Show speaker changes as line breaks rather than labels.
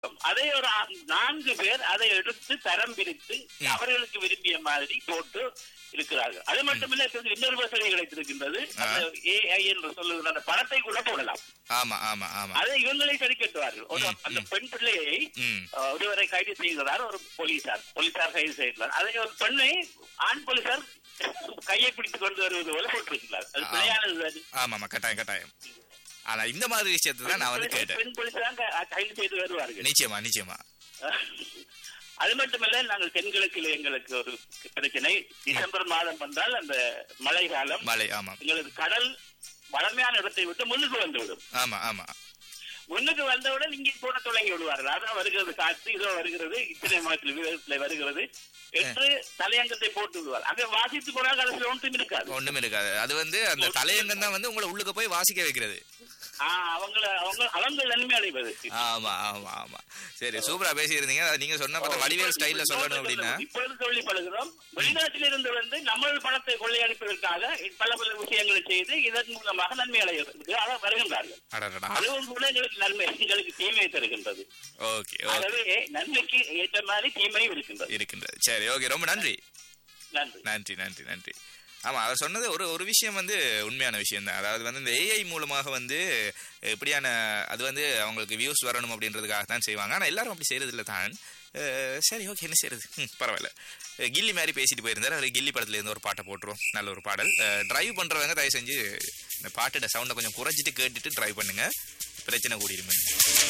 அதை ஒரு ஆ- நான்கு பேர் அதை எடுத்து தரம் பிரித்து அவர்களுக்கு விரும்பிய மாதிரி போட்டு இருக்கிறார்கள் அது மட்டுமில்ல இப்போது இன்னொரு வசதி கிடைத்திருக்கின்றது அந்த ஏஐ என்று சொல்லுகிற அந்த படத்தை கூட போடலாம்
ஆமா ஆமா ஆமா
அதை இவங்களை சரி கட்டுவார்கள் ஒரு அந்த பெண் பிள்ளையை
ம்
அஹ், ஒருவரை கைது செய்கிறார் ஒரு போலீசார் போலீசார் கைது செய்கிறார் அதை ஒரு பெண்ணை ஆண் போலீசார் கையை பிடித்துக் கொண்டு வருவது போல போட்டிருக்கிறார் அது
ஆ.
பிழையானது தானே?
ஆமா ஆமா கட்டாயம் கட்டாயம் ஆனா இந்த மாதிரி விஷயத்தை தான் நான் வந்து கேட்டேன்
பெண் போலீசார் க- கைது செய்து வருவார்கள்
நிச்சயமா நிச்சயமா
அது மட்டுமல்ல நாங்கள் தென்கிழக்கில் எங்களுக்கு ஒரு பிரச்சனை டிசம்பர் மாதம் வந்தால் அந்த மழை காலம்
மலை ஆமா
எங்களது கடல் வளமையான இடத்தை விட்டு முன்னுக்கு வந்துவிடும்
ஆமா ஆமா
முன்னுக்கு வந்தவுடன் இங்கே போட தொடங்கி விடுவார்கள் அதான் வருகிறது காற்று இதோ வருகிறது இத்தனை மாதத்தில் வீரத்தில் வருகிறது என்று தலையங்கத்தை போட்டு விடுவார் அங்க வாசித்து போனால் கடைசியில் ஒன்றும் இருக்காது
ஒண்ணும் இருக்காது அது வந்து அந்த தலையங்கம் தான் வந்து உங்களை உள்ளுக்கு போய் வாசிக்க வைக்கிறது
ஆஹ் அவங்கள அவங்க அவங்க நன்மை அடைவது
ஆமா ஆமா ஆமா சரி சூப்பரா பேசியிருந்தீங்க அதை நீங்க சொன்ன பார்த்தா வடிவேல் ஸ்டைல்ல சொல்லணும் அப்படின்னா
இப்பொழுது சொல்லி பழகிறோம் வெளிநாட்டில் இருந்து வந்து நம்ம பணத்தை கொள்ளையடிப்பதற்காக பல பல விஷயங்களை செய்து இதன் மூலமாக நன்மை அடைவதற்கு அதை வருகின்றார்கள்
அடடடா
அதுவும் கூட எங்களுக்கு நன்மை எங்களுக்கு தீமையை தருகின்றது
ஓகே ஓகே
ஆகவே நன்மைக்கு ஏற்ற மாதிரி தீமையும் இருக்கின்றது
இருக்கின்றது சரி ஓகே ரொம்ப நன்றி
நன்றி
நன்றி நன்றி நன்றி ஆமா அவர் சொன்னது ஒரு ஒரு விஷயம் வந்து உண்மையான விஷயம் தான் அதாவது வந்து இந்த ஏஐ மூலமாக வந்து எப்படியான அது வந்து அவங்களுக்கு வியூஸ் வரணும் அப்படின்றதுக்காக தான் செய்வாங்க ஆனா எல்லாரும் அப்படி செய்யறது இல்லை தான் அஹ், சரி ஓகே என்ன செய்யறது ம், பரவாயில்ல அஹ், கில்லி மாதிரி பேசிட்டு போயிருந்தாரு அவர் கில்லி படத்துல இருந்து ஒரு பாட்டை போட்டுருவோம் நல்ல ஒரு பாடல் டிரைவ் பண்றவங்க தயவு செஞ்சு இந்த பாட்டோட சவுண்டை கொஞ்சம் குறைச்சிட்டு கேட்டுட்டு டிரைவ் பண்ணுங்க பிரச்சனை கூடிருமே